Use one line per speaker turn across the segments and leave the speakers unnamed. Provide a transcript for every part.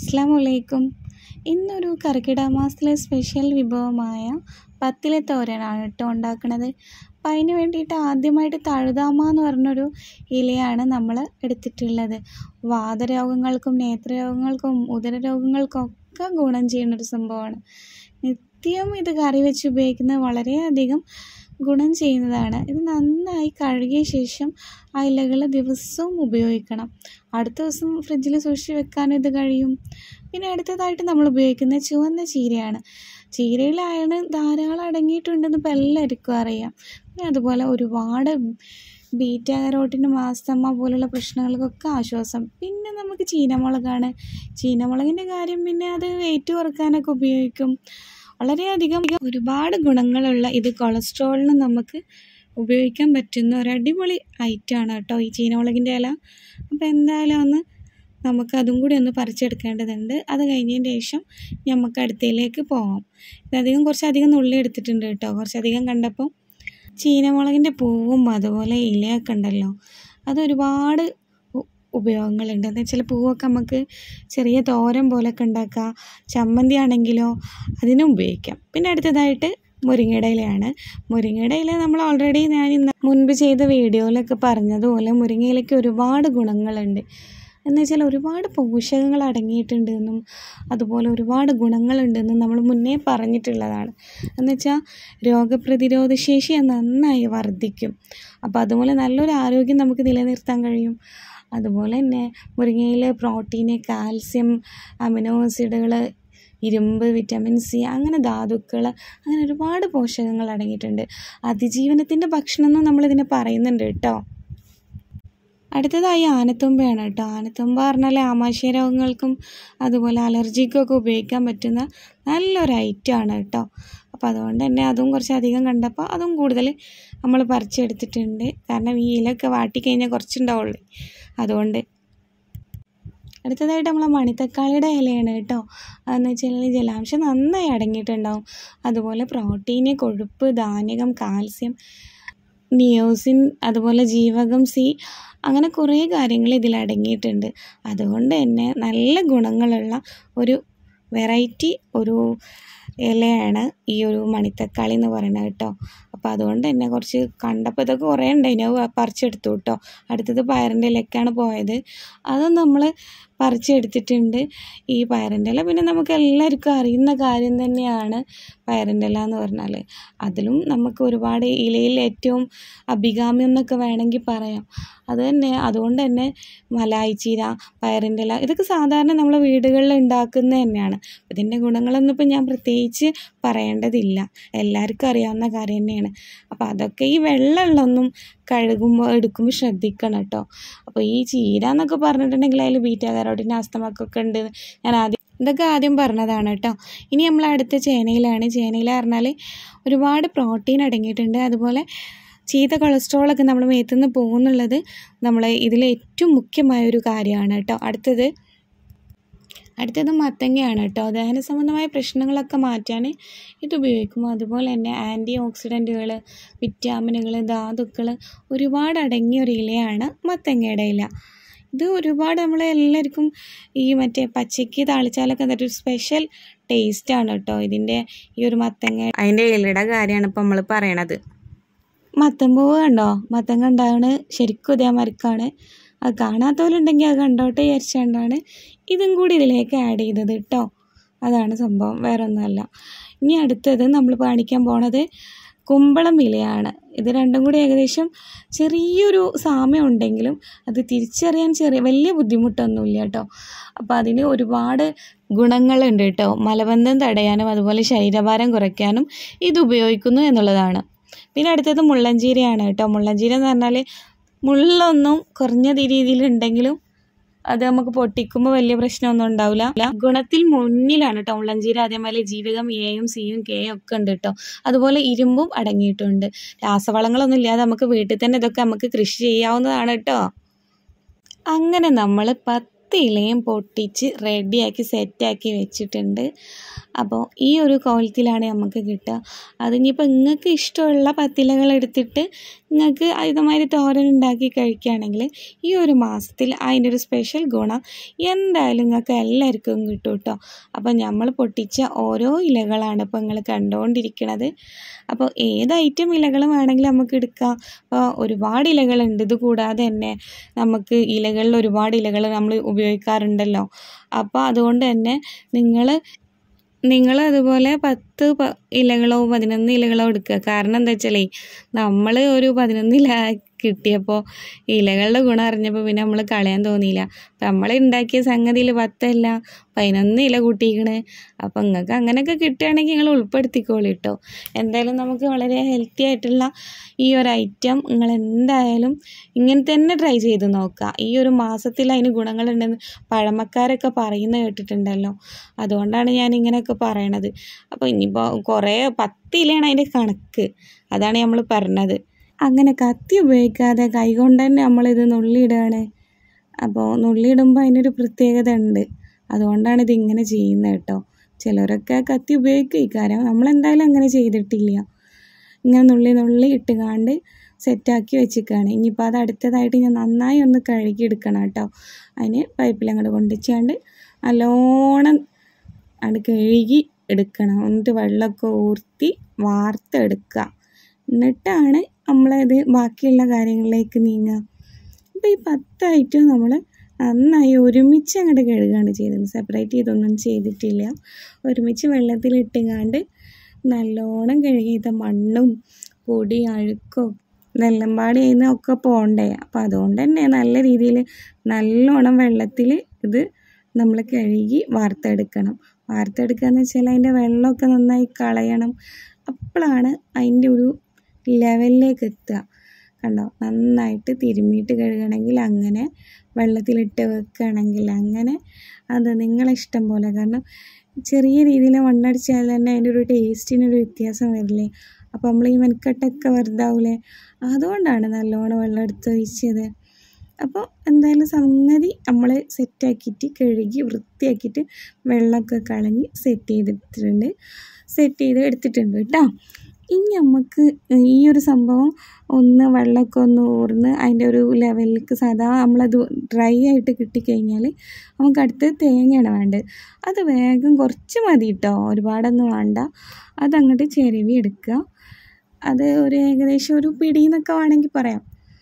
അസ്സാം വലൈക്കും ഇന്നൊരു കർക്കിടക മാസത്തിലെ സ്പെഷ്യൽ വിഭവമായ പത്തിലെ തോരനാണ് കേട്ടോ ഉണ്ടാക്കുന്നത് അപ്പം അതിന് വേണ്ടിയിട്ട് ആദ്യമായിട്ട് തഴുതാമ എന്ന് പറഞ്ഞൊരു ഇലയാണ് നമ്മൾ എടുത്തിട്ടുള്ളത് വാതരോഗങ്ങൾക്കും നേത്രരോഗങ്ങൾക്കും ഉദരരോഗങ്ങൾക്കും ഒക്കെ ഗുണം ചെയ്യുന്നൊരു സംഭവമാണ് നിത്യം ഇത് കറി വെച്ച് ഉപയോഗിക്കുന്നത് വളരെയധികം ഗുണം ചെയ്യുന്നതാണ് ഇത് നന്നായി കഴുകിയ ശേഷം ആ ഇലകൾ ദിവസവും ഉപയോഗിക്കണം അടുത്ത ദിവസം ഫ്രിഡ്ജിൽ സൂക്ഷിച്ച് വെക്കാനും ഇത് കഴിയും പിന്നെ അടുത്തതായിട്ട് നമ്മൾ ഉപയോഗിക്കുന്നത് ചുവന്ന ചീരയാണ് ചീരയിൽ അയൺ ധാരാളം അടങ്ങിയിട്ടുണ്ടെന്ന് ഇപ്പോൾ എല്ലാവർക്കും അറിയാം പിന്നെ അതുപോലെ ഒരുപാട് ബീറ്റ കരോട്ടിനും ആസ്തമ പോലുള്ള പ്രശ്നങ്ങൾക്കൊക്കെ ആശ്വാസം പിന്നെ നമുക്ക് ചീനമുളകാണ് ചീനമുളകിൻ്റെ കാര്യം പിന്നെ അത് വെയിറ്റ് കുറക്കാനൊക്കെ ഉപയോഗിക്കും വളരെയധികം ഒരുപാട് ഗുണങ്ങളുള്ള ഇത് കൊളസ്ട്രോളിന് നമുക്ക് ഉപയോഗിക്കാൻ പറ്റുന്ന ഒരു അടിപൊളി ഐറ്റമാണ് കേട്ടോ ഈ ചീനമുളകിൻ്റെ ഇല അപ്പോൾ എന്തായാലും ഒന്ന് നമുക്ക് അതും കൂടി ഒന്ന് പറിച്ചെടുക്കേണ്ടതുണ്ട് അത് കഴിഞ്ഞതിന് ശേഷം നമുക്ക് അടുത്തയിലേക്ക് പോകാം ഇതധികം കുറച്ചധികം നുള്ളി എടുത്തിട്ടുണ്ട് കേട്ടോ കുറച്ചധികം കണ്ടപ്പോൾ ചീനമുളകിൻ്റെ പൂവും അതുപോലെ ഇലയൊക്കെ ഉണ്ടല്ലോ അതൊരുപാട് ഉ- ഉപയോഗങ്ങളുണ്ട് എന്ന് വെച്ചാൽ പൂവൊക്കെ നമുക്ക് ചെറിയ തോരൻ പോലൊക്കെ ഉണ്ടാക്കാം ചമ്മന്തി ആണെങ്കിലോ അതിനും ഉപയോഗിക്കാം പിന്നെ അടുത്തതായിട്ട് മുരിങ്ങയുടെ ഇലയാണ് മുരിങ്ങയുടെ ഇല നമ്മൾ ഓൾറെഡി ഞാൻ ഇന്ന് മുൻപ് ചെയ്ത വീഡിയോയിലൊക്കെ പറഞ്ഞതുപോലെ മുരിങ്ങയിലയ്ക്ക് ഒരുപാട് ഗുണങ്ങളുണ്ട് എന്ന് വെച്ചാൽ ഒരുപാട് പോഷകങ്ങൾ അടങ്ങിയിട്ടുണ്ട് എന്നും അതുപോലെ ഒരുപാട് ഗുണങ്ങളുണ്ടെന്നും നമ്മൾ മുന്നേ പറഞ്ഞിട്ടുള്ളതാണ് എന്ന് വെച്ചാൽ രോഗപ്രതിരോധ ശേഷി നന്നായി വർദ്ധിക്കും അപ്പോൾ അതുപോലെ നല്ലൊരു ആരോഗ്യം നമുക്ക് നിലനിർത്താൻ കഴിയും അതുപോലെ തന്നെ മുരിങ്ങയിൽ പ്രോട്ടീന് കാൽസ്യം അമിനോ ആസിഡുകൾ ഇരുമ്പ് വിറ്റമിൻ സി അങ്ങനെ ധാതുക്കൾ അങ്ങനെ ഒരുപാട് പോഷകങ്ങൾ അടങ്ങിയിട്ടുണ്ട് അതിജീവനത്തിൻ്റെ ഭക്ഷണം എന്ന് നമ്മളിതിനെ പറയുന്നുണ്ട് കേട്ടോ അടുത്തതായി ആനത്തുമ്പയാണ് കേട്ടോ ആനത്തുമ്പ പറഞ്ഞാൽ ആമാശയ രോഗങ്ങൾക്കും അതുപോലെ അലർജിക്കൊക്കെ ഉപയോഗിക്കാൻ പറ്റുന്ന നല്ലൊരു ഐറ്റമാണ് കേട്ടോ അപ്പോൾ അതുകൊണ്ട് തന്നെ അതും കുറച്ചധികം കണ്ടപ്പോൾ അതും കൂടുതൽ നമ്മൾ പറിച്ചെടുത്തിട്ടുണ്ട് കാരണം ഈ ഇലയൊക്കെ വാട്ടിക്കഴിഞ്ഞാൽ കുറച്ചുണ്ടാവുള്ളൂ അതുകൊണ്ട് അടുത്തതായിട്ട് നമ്മൾ മണിത്തക്കാളിയുടെ ഇലയാണ് കേട്ടോ അതെന്ന് വെച്ചാൽ ജലാംശം നന്നായി അടങ്ങിയിട്ടുണ്ടാവും അതുപോലെ പ്രോട്ടീന് കൊഴുപ്പ് ധാന്യകം കാൽസ്യം നിയോസിൻ അതുപോലെ ജീവകം സി അങ്ങനെ കുറേ കാര്യങ്ങൾ ഇതിൽ അടങ്ങിയിട്ടുണ്ട് അതുകൊണ്ട് തന്നെ നല്ല ഗുണങ്ങളുള്ള ഒരു വെറൈറ്റി ഒരു ഇലയാണ് ഈ ഒരു മണിത്തക്കാളി എന്ന് പറയുന്നത് കേട്ടോ അപ്പോൾ അതുകൊണ്ട് തന്നെ കുറച്ച് കണ്ടപ്പോൾ ഇതൊക്കെ കുറേ ഉണ്ടായിന് അത് പറിച്ചെടുത്തു കേട്ടോ അടുത്തത് പയറിൻ്റെ ഇലക്കാണ് പോയത് അത് നമ്മൾ പറിച്ചെടുത്തിട്ടുണ്ട് ഈ പയറിൻ്റെ ഇല പിന്നെ നമുക്ക് എല്ലാവർക്കും അറിയുന്ന കാര്യം തന്നെയാണ് പയറിൻ്റെ ഇല എന്ന് പറഞ്ഞാൽ അതിലും നമുക്ക് ഒരുപാട് ഇലയിൽ ഏറ്റവും അഭികാമ്യം എന്നൊക്കെ വേണമെങ്കിൽ പറയാം അത് തന്നെ അതുകൊണ്ട് തന്നെ മലായിച്ചീര പയറിൻ്റെ ഇല ഇതൊക്കെ സാധാരണ നമ്മൾ വീടുകളിൽ ഉണ്ടാക്കുന്നത് തന്നെയാണ് ഇതിൻ്റെ ഗുണങ്ങളൊന്നും ഇപ്പം ഞാൻ പ്രത്യേകിച്ച് പറയേണ്ടതില്ല എല്ലാവർക്കും അറിയാവുന്ന കാര്യം തന്നെയാണ് അപ്പോൾ അതൊക്കെ ഈ വെള്ളമുള്ളൊന്നും കഴുകുമ്പോൾ എടുക്കുമ്പോൾ ശ്രദ്ധിക്കണം കേട്ടോ അപ്പോൾ ഈ ചീര എന്നൊക്കെ പറഞ്ഞിട്ടുണ്ടെങ്കിൽ അതിൽ ബീറ്റാ കരോട്ടിൻ്റെ അസ്തമക്കൊക്കെ ഉണ്ട് ഞാൻ ആദ്യം ഇതൊക്കെ ആദ്യം പറഞ്ഞതാണ് കേട്ടോ ഇനി നമ്മൾ അടുത്ത ചേനയിലാണ് ചേനയിൽ പറഞ്ഞാൽ ഒരുപാട് പ്രോട്ടീൻ അടങ്ങിയിട്ടുണ്ട് അതുപോലെ ചീത്ത കൊളസ്ട്രോളൊക്കെ നമ്മൾ മേത്തുനിന്ന് പോകുന്നുള്ളത് നമ്മൾ ഇതിൽ ഏറ്റവും മുഖ്യമായ ഒരു കാര്യമാണ് കേട്ടോ അടുത്തത് അടുത്തത് മത്തങ്ങയാണ് കേട്ടോ ദഹന സംബന്ധമായ പ്രശ്നങ്ങളൊക്കെ മാറ്റാൻ ഇത് ഉപയോഗിക്കും അതുപോലെ തന്നെ ആൻറ്റി ഓക്സിഡൻറ്റുകൾ വിറ്റാമിനുകൾ ധാതുക്കൾ ഒരുപാട് അടങ്ങിയ ഒരു ഇലയാണ് മത്തങ്ങയുടെ ഇല ഇത് ഒരുപാട് നമ്മൾ എല്ലാവർക്കും ഈ മറ്റേ പച്ചയ്ക്ക് താളിച്ചാലൊക്കെ എന്നിട്ട് ഒരു സ്പെഷ്യൽ ടേസ്റ്റാണ് കേട്ടോ ഇതിൻ്റെ ഈ ഒരു മത്തങ്ങ അതിൻ്റെ ഇലയുടെ കാര്യമാണ് ഇപ്പം നമ്മൾ പറയണത് മത്തമ്പൂവ് കണ്ടോ മത്തങ്ങ ഉണ്ടാകണ് ശരിക്കും ഇതേ മരക്കാണ് അത് കാണാത്തവരുണ്ടെങ്കിൽ അത് കണ്ടോട്ടെ വിചാരിച്ചുകൊണ്ടാണ് ഇതും കൂടി ഇതിലേക്ക് ആഡ് ചെയ്തത് കേട്ടോ അതാണ് സംഭവം വേറെ ഒന്നുമല്ല ഇനി അടുത്തത് നമ്മൾ കാണിക്കാൻ പോണത് കുമ്പളം ഇലയാണ് ഇത് രണ്ടും കൂടി ഏകദേശം ചെറിയൊരു സാമ്യം ഉണ്ടെങ്കിലും അത് തിരിച്ചറിയാൻ ചെറിയ വലിയ ബുദ്ധിമുട്ടൊന്നുമില്ല കേട്ടോ അപ്പോൾ അതിന് ഒരുപാട് ഗുണങ്ങളുണ്ട് കേട്ടോ മലബന്ധം തടയാനും അതുപോലെ ശരീരഭാരം കുറയ്ക്കാനും ഇത് ഉപയോഗിക്കുന്നു എന്നുള്ളതാണ് പിന്നെ അടുത്തത് മുള്ളഞ്ചീരയാണ് കേട്ടോ മുള്ളഞ്ചീര എന്ന് പറഞ്ഞാൽ മുള്ളൊന്നും കുറഞ്ഞ രീതിയിലുണ്ടെങ്കിലും അത് നമുക്ക് പൊട്ടിക്കുമ്പോൾ വലിയ പ്രശ്നമൊന്നും ഉണ്ടാവില്ല ഗുണത്തിൽ മുന്നിലാണ് കേട്ടോ മുള്ളഞ്ചീര അതേപോലെ ജീവകം എയും സിയും കെയും ഒക്കെ ഉണ്ട് കേട്ടോ അതുപോലെ ഇരുമ്പും അടങ്ങിയിട്ടുണ്ട് രാസവളങ്ങളൊന്നും ഇല്ലാതെ നമുക്ക് വീട്ടിൽ തന്നെ ഇതൊക്കെ നമുക്ക് കൃഷി ചെയ്യാവുന്നതാണ് കേട്ടോ അങ്ങനെ നമ്മൾ പത്ത് ഇലയും പൊട്ടിച്ച് റെഡിയാക്കി സെറ്റാക്കി വെച്ചിട്ടുണ്ട് അപ്പോൾ ഈ ഒരു കോലത്തിലാണ് നമുക്ക് കിട്ടുക അതിനിപ്പോൾ നിങ്ങൾക്ക് ഇഷ്ടമുള്ള പത്തിലകൾ എടുത്തിട്ട് നിങ്ങൾക്ക് ഇതുമാതിരി തോരൻ ഉണ്ടാക്കി കഴിക്കുകയാണെങ്കിൽ ഈ ഒരു മാസത്തിൽ അതിൻ്റെ ഒരു സ്പെഷ്യൽ ഗുണം എന്തായാലും നിങ്ങൾക്ക് എല്ലാവർക്കും കിട്ടും കേട്ടോ അപ്പോൾ നമ്മൾ പൊട്ടിച്ച ഓരോ ഇലകളാണ് ഇപ്പോൾ നിങ്ങൾ കണ്ടുകൊണ്ടിരിക്കുന്നത് അപ്പോൾ ഏത് ഐറ്റം ഇലകൾ വേണമെങ്കിലും നമുക്ക് എടുക്കാം അപ്പോൾ ഒരുപാട് ഇലകളുണ്ട് ഇത് കൂടാതെ തന്നെ നമുക്ക് ഇലകളിൽ ഒരുപാട് ഇലകൾ നമ്മൾ ഉപയോഗിക്കാറുണ്ടല്ലോ അപ്പോൾ അതുകൊണ്ട് തന്നെ നിങ്ങൾ നിങ്ങൾ അതുപോലെ പത്ത് പ ഇലകളോ പതിനൊന്ന് ഇലകളോ എടുക്കുക കാരണം എന്താ വെച്ചാലേ നമ്മൾ ഒരു പതിനൊന്ന് ഇല കിട്ടിയപ്പോൾ ഇലകളുടെ ഗുണം അറിഞ്ഞപ്പോൾ പിന്നെ നമ്മൾ കളയാൻ തോന്നിയില്ല അപ്പം നമ്മൾ ഉണ്ടാക്കിയ സംഗതിയിൽ പത്തല്ല പതിനൊന്ന് ഇല കൂട്ടിക്കണ് അപ്പം നിങ്ങൾക്ക് അങ്ങനെയൊക്കെ കിട്ടുകയാണെങ്കിൽ നിങ്ങൾ ഉൾപ്പെടുത്തിക്കോളൂ കേട്ടോ എന്തായാലും നമുക്ക് വളരെ ഹെൽത്തി ആയിട്ടുള്ള ഈ ഒരു ഐറ്റം നിങ്ങൾ എന്തായാലും ഇങ്ങനെ തന്നെ ട്രൈ ചെയ്ത് നോക്കുക ഈ ഒരു മാസത്തിൽ അതിന് ഗുണങ്ങളുണ്ടെന്ന് പഴമക്കാരൊക്കെ പറയുന്നത് കേട്ടിട്ടുണ്ടല്ലോ അതുകൊണ്ടാണ് ഞാൻ ഇങ്ങനെയൊക്കെ പറയണത് അപ്പോൾ ഇനിയിപ്പോൾ കുറേ പത്ത് ഇലയാണ് അതിൻ്റെ കണക്ക് അതാണ് നമ്മൾ പറഞ്ഞത് അങ്ങനെ കത്തി ഉപയോഗിക്കാതെ കൈകൊണ്ട് തന്നെ നമ്മളിത് നുള്ളിയിടുകയാണ് അപ്പോൾ നുള്ളിയിടുമ്പോൾ അതിനൊരു പ്രത്യേകത ഉണ്ട് അതുകൊണ്ടാണ് ഇത് ഇങ്ങനെ ചെയ്യുന്നത് കേട്ടോ ചിലരൊക്കെ കത്തി ഉപയോഗിക്കും ഇക്കാര്യം നമ്മളെന്തായാലും അങ്ങനെ ചെയ്തിട്ടില്ല ഇങ്ങനെ നുള്ളി നുള്ളി ഇട്ടുകാണ്ട് സെറ്റാക്കി വെച്ചിരിക്കുകയാണ് ഇനിയിപ്പോൾ അത് അടുത്തതായിട്ട് ഞാൻ നന്നായി ഒന്ന് കഴുകി എടുക്കണം കേട്ടോ അതിന് പൈപ്പിൽ അങ്ങോട്ട് കൊണ്ടുവച്ചാണ്ട് നല്ലോണം അത് കഴുകി എടുക്കണം എന്നിട്ട് വെള്ളമൊക്കെ ഊർത്തി വാർത്തെടുക്കുക എന്നിട്ടാണ് നമ്മളത് ബാക്കിയുള്ള കാര്യങ്ങളിലേക്ക് നീങ്ങുക അപ്പോൾ ഈ പത്ത് ഐറ്റം നമ്മൾ നന്നായി ഒരുമിച്ച് അങ്ങോട്ട് കഴുകുകയാണ് ചെയ്തത് സെപ്പറേറ്റ് ചെയ്തൊന്നും ചെയ്തിട്ടില്ല ഒരുമിച്ച് വെള്ളത്തിലിട്ടുകാണ്ട് നല്ലോണം കഴുകിയത് മണ്ണും പൊടി അഴുക്കും നെല്ലമ്പാടി ചെയ്യുന്ന ഒക്കെ പോകണ്ടേ അപ്പോൾ അതുകൊണ്ട് തന്നെ നല്ല രീതിയിൽ നല്ലോണം വെള്ളത്തിൽ ഇത് നമ്മൾ കഴുകി വാർത്തെടുക്കണം വാർത്തെടുക്കുക എന്ന് വെച്ചാൽ അതിൻ്റെ വെള്ളമൊക്കെ നന്നായി കളയണം അപ്പോഴാണ് അതിൻ്റെ ഒരു ലെവലിലേക്ക് എത്തുക കണ്ടോ നന്നായിട്ട് തിരുമ്മിയിട്ട് കഴുകണമെങ്കിൽ അങ്ങനെ വെള്ളത്തിലിട്ട് വെക്കുകയാണെങ്കിൽ അങ്ങനെ അത് നിങ്ങളെ ഇഷ്ടം പോലെ കാരണം ചെറിയ രീതിയിൽ മണ്ണടിച്ചാൽ തന്നെ അതിൻ്റെ ഒരു ടേസ്റ്റിനൊരു വ്യത്യാസം വരില്ലേ അപ്പോൾ നമ്മൾ ഈ മെനക്കെട്ടൊക്കെ വെറുതാവൂലേ അതുകൊണ്ടാണ് നല്ലോണം വെള്ളം എടുത്ത് ഒഴിച്ചത് അപ്പോൾ എന്തായാലും സംഗതി നമ്മൾ സെറ്റാക്കിയിട്ട് കഴുകി വൃത്തിയാക്കിയിട്ട് വെള്ളമൊക്കെ കളഞ്ഞ് സെറ്റ് ചെയ്തിട്ടുണ്ട് സെറ്റ് ചെയ്ത് എടുത്തിട്ടുണ്ട് കേട്ടോ ഇനി നമുക്ക് ഈ ഒരു സംഭവം ഒന്ന് വെള്ളമൊക്കെ ഒന്ന് ഊർന്ന് അതിൻ്റെ ഒരു ലെവലിലേക്ക് സാധാ നമ്മളത് ഡ്രൈ ആയിട്ട് കിട്ടിക്കഴിഞ്ഞാൽ നമുക്ക് അടുത്ത് തേങ്ങയാണ് വേണ്ടത് അത് വേഗം കുറച്ച് മതി കേട്ടോ ഒരുപാടൊന്നും വേണ്ട അതങ്ങോട്ട് ചെരുവി എടുക്കുക അത് ഒരു ഏകദേശം ഒരു പിടി എന്നൊക്കെ വേണമെങ്കിൽ പറയാം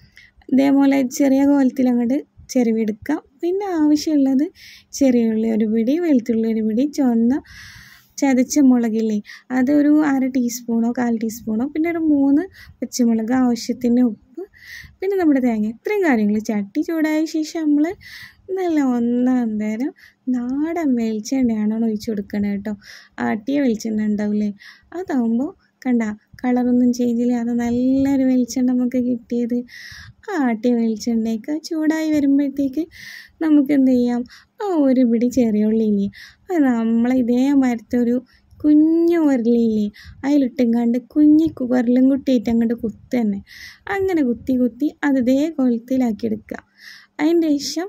ഇതേപോലെ ചെറിയ കോലത്തിൽ അങ്ങോട്ട് ചെരുവി എടുക്കുക പിന്നെ ആവശ്യമുള്ളത് ചെറിയ ഉള്ളി ഒരു പിടി വെളുത്തുള്ളി ഒരു പിടി ചുവന്ന ചതച്ച മുളകില്ലേ അതൊരു അര ടീസ്പൂണോ കാൽ ടീസ്പൂണോ പിന്നെ ഒരു മൂന്ന് പച്ചമുളക് ആവശ്യത്തിന് ഉപ്പ് പിന്നെ നമ്മുടെ തേങ്ങ ഇത്രയും കാര്യങ്ങൾ ചട്ടി ചൂടായ ശേഷം നമ്മൾ നല്ല ഒന്നാം നേരം നാടൻ വെളിച്ചെണ്ണയാണ് ഒഴിച്ചു കൊടുക്കണത് കേട്ടോ ആട്ടിയ വെളിച്ചെണ്ണ ഉണ്ടാവില്ലേ അതാവുമ്പോൾ കണ്ട കളറൊന്നും ചേഞ്ച് ചെയ്യാതെ നല്ലൊരു വെളിച്ചെണ്ണ നമുക്ക് കിട്ടിയത് ആ ആട്ടിയ വെളിച്ചെണ്ണയൊക്കെ ചൂടായി വരുമ്പോഴത്തേക്ക് നമുക്ക് എന്ത് ചെയ്യാം ആ ഒരു പിടി ചെറിയ ഉള്ളിയില്ലേ അത് നമ്മൾ ഇതേ മരത്തെ ഒരു കുഞ്ഞു ഉരലില്ലേ അതിലിട്ടുങ്ങാണ്ട് കുഞ്ഞി ഉരലും കുട്ടിയിട്ട് അങ്ങോട്ട് കുത്തി തന്നെ അങ്ങനെ കുത്തി കുത്തി അത് ഇതേ കൊലത്തിലാക്കി എടുക്കുക അതിൻ്റെ ശേഷം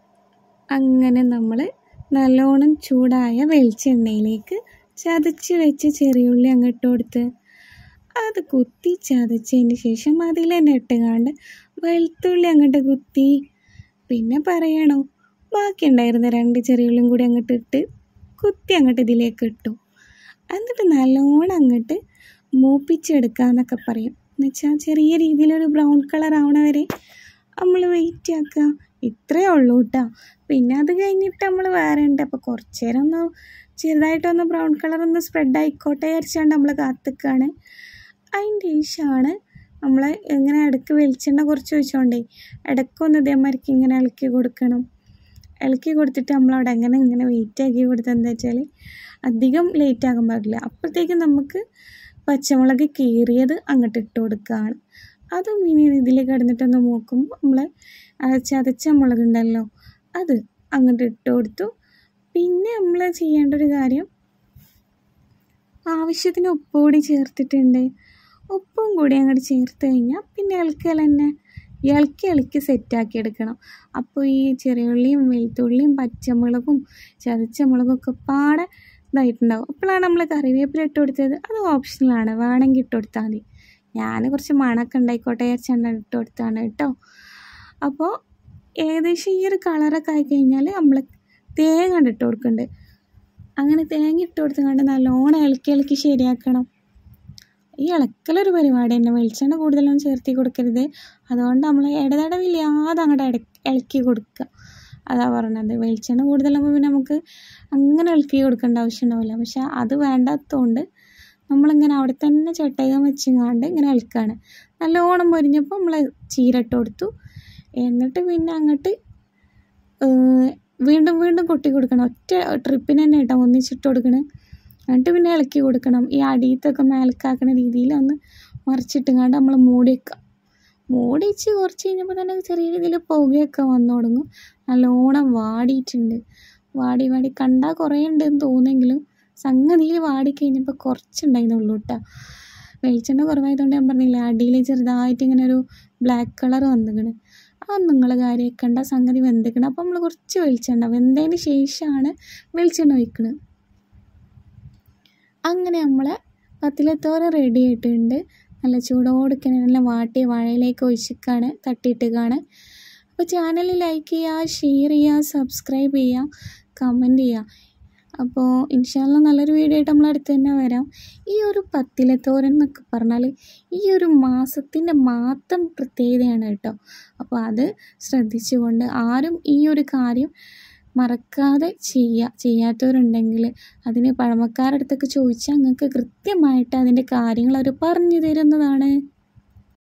അങ്ങനെ നമ്മൾ നല്ലോണം ചൂടായ വെളിച്ചെണ്ണയിലേക്ക് ചതച്ച് വെച്ച് ചെറിയുള്ളി അങ്ങോട്ട് കൊടുത്ത് അത് കുത്തി ചതച്ചതിന് ശേഷം അതിൽ തന്നെ ഇട്ടുകാണ്ട് വെളുത്തുള്ളി അങ്ങോട്ട് കുത്തി പിന്നെ പറയണോ ബാക്കി ഉണ്ടായിരുന്ന രണ്ട് ചെറിയുള്ളിയും കൂടി അങ്ങോട്ട് ഇട്ട് കുത്തി അങ്ങോട്ട് ഇതിലേക്ക് ഇട്ടു എന്നിട്ട് നല്ലോണം അങ്ങോട്ട് മൂപ്പിച്ചെടുക്കുക പറയും എന്നുവെച്ചാൽ ചെറിയ രീതിയിലൊരു ബ്രൗൺ കളർ ആവണ വരെ നമ്മൾ വെയിറ്റ് ആക്കുക ഇത്രയേ ഉള്ളൂ കേട്ടോ പിന്നെ അത് കഴിഞ്ഞിട്ട് നമ്മൾ വേറെ ഉണ്ട് അപ്പോൾ കുറച്ച് നേരം ഒന്ന് ചെറുതായിട്ടൊന്ന് ബ്രൗൺ കളർ ഒന്ന് സ്പ്രെഡ് ആയിക്കോട്ടെ വിചാരിച്ചാണ്ട് നമ്മൾ കാത്തിക്കാണ് അതിൻ്റെ ശേഷമാണ് നമ്മൾ ഇങ്ങനെ ഇടയ്ക്ക് വെളിച്ചെണ്ണ കുറച്ച് ഒഴിച്ചോണ്ടേ ഇടയ്ക്കൊന്ന് ഇതേമാതിരിക്ക് ഇങ്ങനെ ഇളക്കി കൊടുക്കണം ഇളക്കി കൊടുത്തിട്ട് നമ്മളവിടെ അങ്ങനെ ഇങ്ങനെ വെയിറ്റ് ആക്കി കൊടുത്താൽ എന്താ വെച്ചാൽ അധികം ലേറ്റ് ആകാൻ പാടില്ല അപ്പോഴത്തേക്കും നമുക്ക് പച്ചമുളക് കീറിയത് അങ്ങോട്ട് ഇട്ട് കൊടുക്കുകയാണ് അതും ഇനി ഇതിൽ കിടന്നിട്ടൊന്ന് നോക്കുമ്പോൾ നമ്മൾ ചതച്ച മുളകുണ്ടല്ലോ അത് അങ്ങോട്ട് ഇട്ട് കൊടുത്തു പിന്നെ നമ്മൾ ചെയ്യേണ്ട ഒരു കാര്യം ആവശ്യത്തിന് ഉപ്പ് കൂടി ചേർത്തിട്ടുണ്ട് ഉപ്പും കൂടി അങ്ങോട്ട് ചേർത്ത് കഴിഞ്ഞാൽ പിന്നെ ഇളക്കൽ തന്നെ ഇളക്കി ഇളക്കി സെറ്റാക്കി എടുക്കണം അപ്പോൾ ഈ ചെറിയുള്ളിയും വെളുത്തുള്ളിയും പച്ചമുളകും ചതച്ച മുളകും ഒക്കെ പാടെ ഇതായിട്ടുണ്ടാവും അപ്പോഴാണ് നമ്മൾ കറിവേപ്പില ഇട്ട് കൊടുത്തത് അത് ഓപ്ഷണലാണ് വേണമെങ്കിൽ ഇട്ട് കൊടുത്താൽ മതി ഞാൻ കുറച്ച് മണമൊക്കെ ഉണ്ടായിക്കോട്ടെ വിചാരിച്ചാണ് ഇട്ട് കൊടുത്താണ് കേട്ടോ അപ്പോൾ ഏകദേശം ഈ ഒരു കളറൊക്കെ ആയി കഴിഞ്ഞാൽ നമ്മൾ തേങ്ങ ഇട്ട് കൊടുക്കുന്നുണ്ട് അങ്ങനെ തേങ്ങ ഇട്ട് കൊടുത്തുകൊണ്ട് നല്ലോണം ഇളക്കി ഇളക്കി ശരിയാക്കണം ഈ ഇളക്കലൊരു പരിപാടി തന്നെ വെളിച്ചെണ്ണ കൂടുതലൊന്നും ചേർത്തി കൊടുക്കരുത് അതുകൊണ്ട് നമ്മൾ ഇടതടവില്ലാതെ അങ്ങോട്ട് ഇട ഇളക്കി കൊടുക്കുക അതാ പറഞ്ഞത് വെളിച്ചെണ്ണ കൂടുതലാകുമ്പോൾ പിന്നെ നമുക്ക് അങ്ങനെ ഇളക്കി കൊടുക്കേണ്ട ആവശ്യം ഉണ്ടാവില്ല പക്ഷെ അത് വേണ്ടാത്തതുകൊണ്ട് നമ്മളിങ്ങനെ അവിടെ തന്നെ ചട്ടകം വെച്ചിങ്ങാണ്ട് ഇങ്ങനെ ഇളക്കുകയാണ് നല്ലോണം മൊരിഞ്ഞപ്പോൾ നമ്മൾ ചീര ഇട്ട് കൊടുത്തു എന്നിട്ട് പിന്നെ അങ്ങോട്ട് വീണ്ടും വീണ്ടും കൊട്ടി കൊടുക്കണം ഒറ്റ ട്രിപ്പിന് തന്നെ കേട്ടോ ഒന്നിച്ചിട്ട് കൊടുക്കണം എന്നിട്ട് പിന്നെ ഇളക്കി കൊടുക്കണം ഈ അടിയത്തൊക്കെ മേലക്കാക്കുന്ന രീതിയിൽ ഒന്ന് മറിച്ചിട്ടുങ്ങാണ്ട് നമ്മൾ മൂടി വെക്കുക മൂടി വെച്ച് കുറച്ച് കഴിഞ്ഞപ്പോൾ തന്നെ ചെറിയ രീതിയിൽ പുകയൊക്കെ വന്നു തുടങ്ങും നല്ലോണം വാടിയിട്ടുണ്ട് വാടി വാടി കണ്ടാൽ കുറേ ഉണ്ടെന്ന് തോന്നുമെങ്കിലും സംഗതിയിൽ വാടി കഴിഞ്ഞപ്പോൾ കുറച്ചുണ്ടായിരുന്നുള്ളൂ കേട്ടോ വെളിച്ചെണ്ണ കുറവായതുകൊണ്ട് ഞാൻ പറഞ്ഞില്ല അടിയിൽ ചെറുതായിട്ട് ഇങ്ങനെ ഒരു ബ്ലാക്ക് കളർ വന്നിക്കണ് അത് നിങ്ങൾ കാര്യമാക്കണ്ട സംഗതി വെന്തിക്കണം അപ്പോൾ നമ്മൾ കുറച്ച് വെളിച്ചെണ്ണ വെന്തതിന് ശേഷമാണ് വെളിച്ചെണ്ണ ഒഴിക്കുന്നത് അങ്ങനെ നമ്മളെ പത്തിലത്തോര റെഡി ആയിട്ടുണ്ട് നല്ല ചൂടോടുക്കെ നല്ല വാട്ടിയ വാഴയിലേക്ക് ഒഴിച്ചിക്കാണ് തട്ടിയിട്ടുകാണ് അപ്പോൾ ചാനൽ ലൈക്ക് ചെയ്യുക ഷെയർ ചെയ്യുക സബ്സ്ക്രൈബ് ചെയ്യുക കമൻറ്റ് ചെയ്യുക അപ്പോൾ ഇൻഷാല്ല നല്ലൊരു വീഡിയോ ആയിട്ട് നമ്മൾ അടുത്ത് തന്നെ വരാം ഈ ഒരു പത്തിലത്തോരൻ എന്നൊക്കെ പറഞ്ഞാൽ ഈ ഒരു മാസത്തിൻ്റെ മാത്രം പ്രത്യേകതയാണ് കേട്ടോ അപ്പോൾ അത് ശ്രദ്ധിച്ചുകൊണ്ട് ആരും ഈ ഒരു കാര്യം മറക്കാതെ ചെയ്യുക ചെയ്യാത്തവരുണ്ടെങ്കിൽ അതിന് പഴമക്കാരുടെ അടുത്തൊക്കെ ചോദിച്ചാൽ നിങ്ങൾക്ക് കൃത്യമായിട്ട് അതിൻ്റെ കാര്യങ്ങൾ അവർ പറഞ്ഞു തരുന്നതാണ്